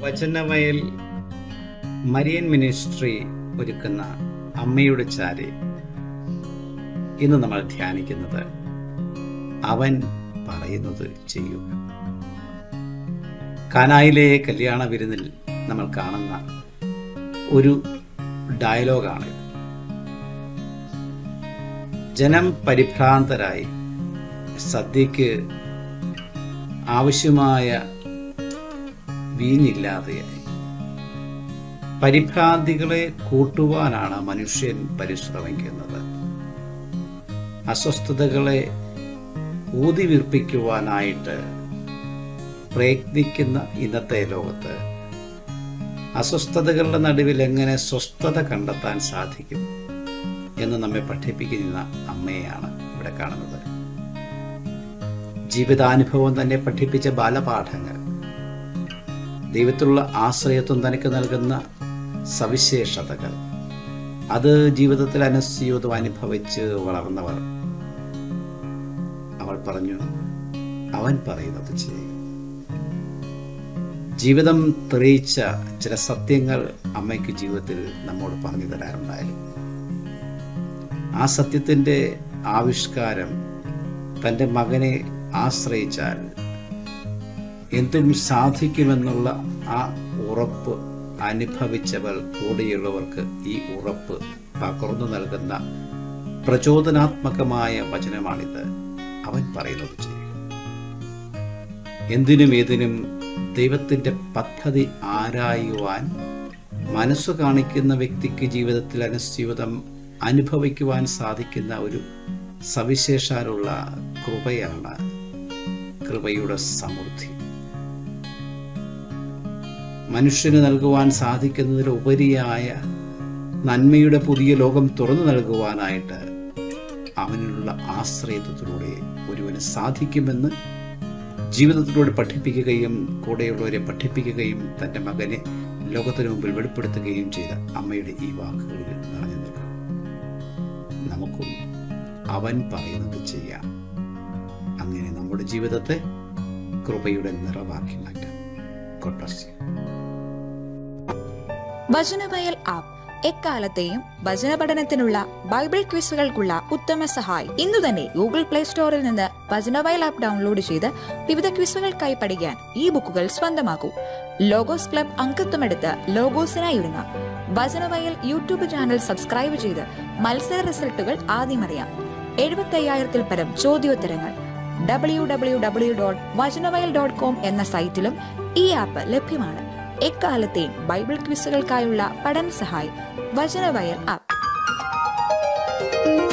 വചനവയൽ Marian ministry ഒരുക്കുന്ന അമ്മയുടെ ചാരി ഇന്ന് നമ്മൾ ധ്യാനിക്കുന്നത് അവൻ പറയുന്നത് ചെയ്യും കാനായിലെ കല്യാണ വിരുന്നിൽ നമ്മൾ കാണുന്ന ഒരു ഡയലോഗാണ് ജനം പരിഭ്രാന്തരായി സദ്യക്ക് ആവശ്യമായ വീഞ്ഞില്ലാതെയായി പരിഭ്രാന്തികളെ കൂട്ടുവാനാണ് മനുഷ്യൻ പരിശ്രമിക്കുന്നത് അസ്വസ്ഥതകളെ ഊതിവീർപ്പിക്കുവാനായിട്ട് പ്രയത്നിക്കുന്ന ഇന്നത്തെ ലോകത്ത് അസ്വസ്ഥതകളുടെ നടുവിൽ എങ്ങനെ സ്വസ്ഥത കണ്ടെത്താൻ സാധിക്കും എന്ന് നമ്മെ പഠിപ്പിക്കുന്ന അമ്മയെയാണ് ഇവിടെ കാണുന്നത് ജീവിതാനുഭവം തന്നെ പഠിപ്പിച്ച ബാലപാഠങ്ങൾ ദൈവത്തിലുള്ള ആശ്രയത്വം തനിക്ക് നൽകുന്ന സവിശേഷതകൾ അത് ജീവിതത്തിൽ അനുസ്യൂതം അനുഭവിച്ച് വളർന്നവർ അവൾ പറഞ്ഞു അവൻ പറയുന്നത് ചെയ്യും ജീവിതം തെളിയിച്ച ചില സത്യങ്ങൾ അമ്മയ്ക്ക് ജീവിതത്തിൽ നമ്മോട് പറഞ്ഞു തരാറുണ്ടായിരുന്നു ആ സത്യത്തിൻ്റെ ആവിഷ്കാരം തൻ്റെ മകനെ ആശ്രയിച്ചാൽ എന്തും സാധിക്കുമെന്നുള്ള ആ ഉറപ്പ് അനുഭവിച്ചവൾ കൂടെയുള്ളവർക്ക് ഈ ഉറപ്പ് പകർന്നു നൽകുന്ന പ്രചോദനാത്മകമായ വചനമാണിത് അവൻ പറയുന്നത് ചെയ്യും എന്തിനും ഏതിനും ദൈവത്തിൻ്റെ പദ്ധതി ആരായുവാൻ മനസ്സു കാണിക്കുന്ന വ്യക്തിക്ക് ജീവിതത്തിൽ അനുസ്യൂതം അനുഭവിക്കുവാൻ സാധിക്കുന്ന ഒരു സവിശേഷാലുള്ള കൃപയാണ് കൃപയുടെ സമൃദ്ധി മനുഷ്യന് നൽകുവാൻ സാധിക്കുന്നതിലുപരിയായ നന്മയുടെ പുതിയ ലോകം തുറന്നു നൽകുവാനായിട്ട് അവനുള്ള ആശ്രയത്വത്തിലൂടെ ഒരുവന് സാധിക്കുമെന്ന് ജീവിതത്തിലൂടെ പഠിപ്പിക്കുകയും കൂടെയുള്ളവരെ പഠിപ്പിക്കുകയും തൻ്റെ മകനെ ലോകത്തിനു മുമ്പിൽ വെളിപ്പെടുത്തുകയും ചെയ്ത അമ്മയുടെ ഈ വാക്കുകളിൽ നിറഞ്ഞു നിൽക്കണം നമുക്കും അവൻ പറയുന്നത് ചെയ്യാം അങ്ങനെ നമ്മുടെ ജീവിതത്തെ കൃപയുടെ നിറവാക്കി മാറ്റാം God bless you Vachanavayal app എക്കാലത്തെയും വചന പഠനത്തിനുള്ള ബൈബിൾ ക്വിസുകൾക്കുള്ള ഉത്തമ സഹായി ഇന്നു തന്നെ ഗൂഗിൾ പ്ലേ സ്റ്റോറിൽ നിന്ന് വചനവയൽ ആപ്പ് ഡൗൺലോഡ് ചെയ്ത് വിവിധ ക്വിസുകൾക്കായി പഠിക്കാൻ ഈ ബുക്കുകൾ സ്വന്തമാക്കൂ ലോഗോസ് ക്ലബ് അംഗത്വമെടുത്ത് ലോഗോസിനായി ഒരുങ്ങാം വചനവയൽ യൂട്യൂബ് ചാനൽ സബ്സ്ക്രൈബ് ചെയ്ത് മത്സര റിസൾട്ടുകൾ ആദ്യം അറിയാം എഴുപത്തി അയ്യായിരത്തിൽ പരം ചോദ്യോത്തരങ്ങൾ W W W dot Vachanavayal dot com എന്ന സൈറ്റിലും ഈ ആപ്പ് ലഭ്യമാണ് എക്കാലത്തെയും ബൈബിൾ ക്വിസുകൾക്കായുള്ള പഠന സഹായി വചനവയൽ ആപ്പ്